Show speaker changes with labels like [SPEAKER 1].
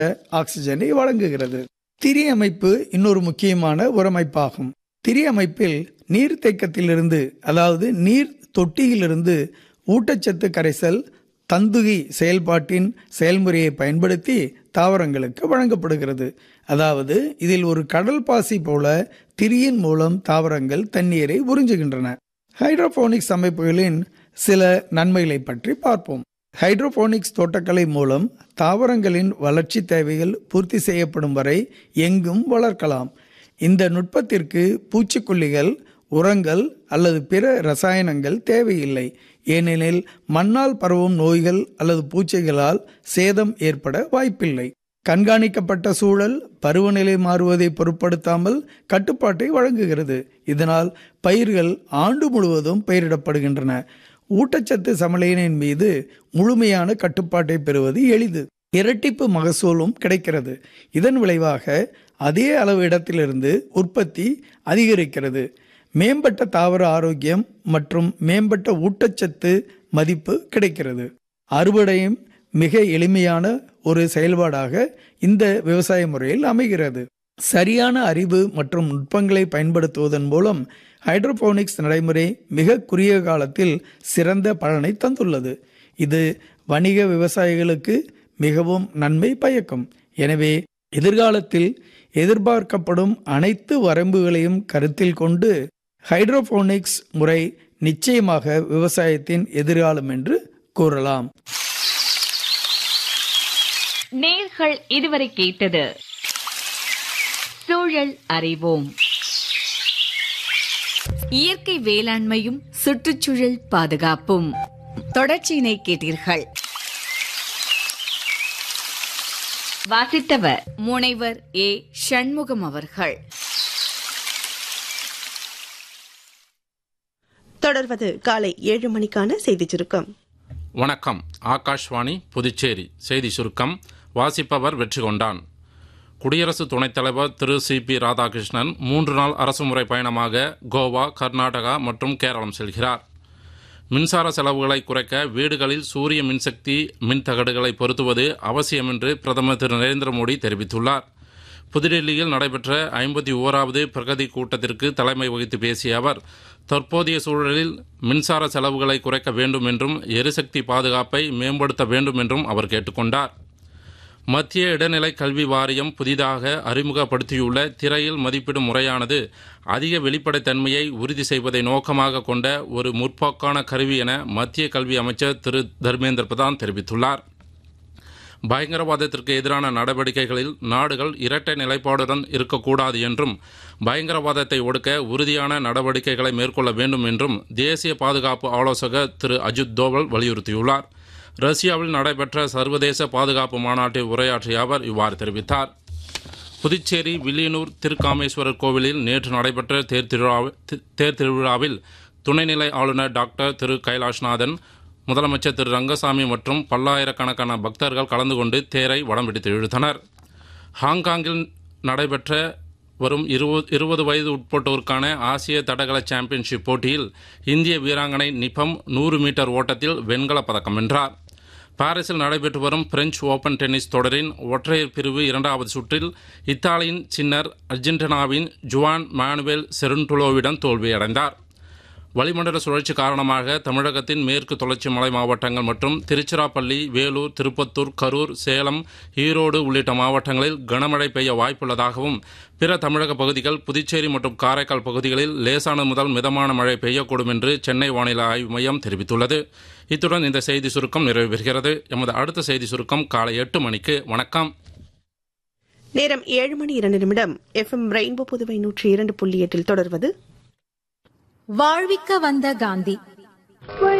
[SPEAKER 1] ஆக்சிஜனை வழங்குகிறது திரி அமைப்பு இன்னொரு முக்கியமான உரமைப்பாகும் திரி அமைப்பில் நீர் தேக்கத்திலிருந்து அதாவது நீர் தொட்டியிலிருந்து ஊட்டச்சத்து கரைசல் தந்துகி செயல்பாட்டின் செயல்முறையை பயன்படுத்தி தாவரங்களுக்கு வழங்கப்படுகிறது அதாவது இதில் ஒரு கடல் பாசி போல திரியின் மூலம் தாவரங்கள் தண்ணீரை உறிஞ்சுகின்றன ஹைட்ரோபோனிக்ஸ் அமைப்புகளின் சில நன்மைகளை பற்றி பார்ப்போம் ஹைட்ரோபோனிக்ஸ் தோட்டக்கலை மூலம் தாவரங்களின் வளர்ச்சி தேவைகள் பூர்த்தி செய்யப்படும் வரை எங்கும் வளர்க்கலாம் இந்த நுட்பத்திற்கு பூச்சிக்கொல்லிகள் உரங்கள் அல்லது பிற ரசாயனங்கள் தேவையில்லை ஏனெனில் மண்ணால் பரவும் நோய்கள் அல்லது பூச்சிகளால் சேதம் ஏற்பட வாய்ப்பில்லை கண்காணிக்கப்பட்ட சூழல் பருவநிலை மாறுவதை பொருட்படுத்தாமல் கட்டுப்பாட்டை வழங்குகிறது இதனால் பயிர்கள் ஆண்டு முழுவதும் பயிரிடப்படுகின்றன ஊட்டச்சத்து சமநிலையின் மீது முழுமையான கட்டுப்பாட்டை பெறுவது எளிது இரட்டிப்பு மகசூலும் கிடைக்கிறது இதன் விளைவாக அதே அளவு இடத்திலிருந்து உற்பத்தி அதிகரிக்கிறது மேம்பட்ட தாவர ஆரோக்கியம் மற்றும் மேம்பட்ட ஊட்டச்சத்து மதிப்பு கிடைக்கிறது அறுவடையும் மிக எளிமையான ஒரு செயல்பாடாக இந்த விவசாய முறையில் அமைகிறது சரியான அறிவு மற்றும் நுட்பங்களை பயன்படுத்துவதன் மூலம் ஹைட்ரோபோனிக்ஸ் நடைமுறை மிக குறுகிய காலத்தில் சிறந்த பலனை தந்துள்ளது இது வணிக விவசாயிகளுக்கு மிகவும் நன்மை பயக்கும் எனவே எதிர்காலத்தில் எதிர்பார்க்கப்படும் அனைத்து வரம்புகளையும் கருத்தில் கொண்டு ஹைட்ரோபோனிக்ஸ் முறை நிச்சயமாக விவசாயத்தின் எதிர்காலம் என்று கூறலாம்
[SPEAKER 2] நேர்கள் இதுவரை கேட்டது சூழல் அறிவோம் இயற்கை வேளாண்மையும் சுற்றுச்சூழல் பாதுகாப்பும் தொடர்ச்சியினை கேட்டீர்கள் வாசித்தவர் முனைவர் ஏ சண்முகம் அவர்கள்
[SPEAKER 3] தொடர்வது காலை ஏழு மணிக்கான செய்திச் சுருக்கம்
[SPEAKER 4] வணக்கம் ஆகாஷ்வாணி புதுச்சேரி செய்தி சுருக்கம் வாசிப்பவர் வெற்றி கொண்டான் குடியரசு துணைத் தலைவர் திரு சி பி ராதாகிருஷ்ணன் மூன்று நாள் அரசுமுறை பயணமாக கோவா கர்நாடகா மற்றும் கேரளம் செல்கிறார் மின்சார செலவுகளை குறைக்க வீடுகளில் சூரிய மின்சக்தி மின்தகடுகளை பொருத்துவது அவசியம் என்று பிரதமர் திரு நரேந்திர மோடி தெரிவித்துள்ளார் புதுடெல்லியில் நடைபெற்ற ஐம்பத்தி ஓராவது பிரகதி கூட்டத்திற்கு தலைமை வகித்து பேசிய அவர் தற்போதைய சூழலில் மின்சார செலவுகளை குறைக்க வேண்டும் என்றும் எரிசக்தி பாதுகாப்பை மேம்படுத்த வேண்டும் என்றும் அவர் கேட்டுக்கொண்டார் மத்திய இடைநிலை கல்வி வாரியம் புதிதாக அறிமுகப்படுத்தியுள்ள திரையில் மதிப்பீடும் முறையானது அதிக வெளிப்படைத்தன்மையை உறுதி செய்வதை நோக்கமாக கொண்ட ஒரு முற்போக்கான கருவி என மத்திய கல்வி அமைச்சர் திரு தர்மேந்திர பிரதான் தெரிவித்துள்ளார் பயங்கரவாதத்திற்கு எதிரான நடவடிக்கைகளில் நாடுகள் இரட்டை நிலைப்பாடுடன் இருக்கக்கூடாது என்றும் பயங்கரவாதத்தை ஒடுக்க உறுதியான நடவடிக்கைகளை மேற்கொள்ள வேண்டும் என்றும் தேசிய பாதுகாப்பு ஆலோசகர் திரு அஜித் தோவல் வலியுறுத்தியுள்ளார் ரஷ்யாவில் நடைபெற்ற சர்வதேச பாதுகாப்பு மாநாட்டில் உரையாற்றிய அவர் இவ்வாறு தெரிவித்தார் புதுச்சேரி வில்லியனூர் திருக்காமேஸ்வரர் கோவிலில் நேற்று நடைபெற்ற தேர் திருவிழாவில் தேர் திருவிழாவில் துணைநிலை ஆளுநர் டாக்டர் திரு கைலாஷ்நாதன் முதலமைச்சர் திரு ரங்கசாமி மற்றும் பல்லாயிரக்கணக்கான பக்தர்கள் கலந்து கொண்டு தேரை வடம் பிடித்து இழுத்தனர் ஹாங்காங்கில் நடைபெற்ற வரும் இருபது இருபது வயது உட்பட்டோருக்கான ஆசிய தடகள சாம்பியன்ஷிப் போட்டியில் இந்திய வீராங்கனை நிபம் நூறு மீட்டர் ஓட்டத்தில் வெண்கலப் பதக்கம் வென்றார் பாரிஸில் நடைபெற்று வரும் பிரெஞ்சு ஓபன் டென்னிஸ் தொடரின் ஒற்றையர் பிரிவு இரண்டாவது சுற்றில் இத்தாலியின் சின்னர் அர்ஜென்டினாவின் ஜுவான் மானுவேல் செருண்டுலோவிடம் தோல்வியடைந்தார் வளிமண்டல சுழற்சி காரணமாக தமிழகத்தின் மேற்கு தொடர்ச்சி மலை மாவட்டங்கள் மற்றும் திருச்சிராப்பள்ளி வேலூர் திருப்பத்தூர் கரூர் சேலம் ஈரோடு உள்ளிட்ட மாவட்டங்களில் கனமழை பெய்ய வாய்ப்புள்ளதாகவும் பிற தமிழக பகுதிகள் புதுச்சேரி மற்றும் காரைக்கால் பகுதிகளில் லேசான முதல் மிதமான மழை பெய்யக்கூடும் என்று சென்னை வானிலை ஆய்வு மையம் தெரிவித்துள்ளது இத்துடன் இந்த செய்தி சுருக்கம் நிறைவு பெறுகிறது எமது அடுத்த செய்தி சுருக்கம் காலை எட்டு மணிக்கு வணக்கம்
[SPEAKER 3] நேரம் ஏழு மணி இரண்டு நிமிடம் எஃப்எம் ரெயின்போ புதுவை நூற்றி இரண்டு புள்ளி எட்டில் தொடர்வது
[SPEAKER 5] வாழ்விக்க வந்த காந்தி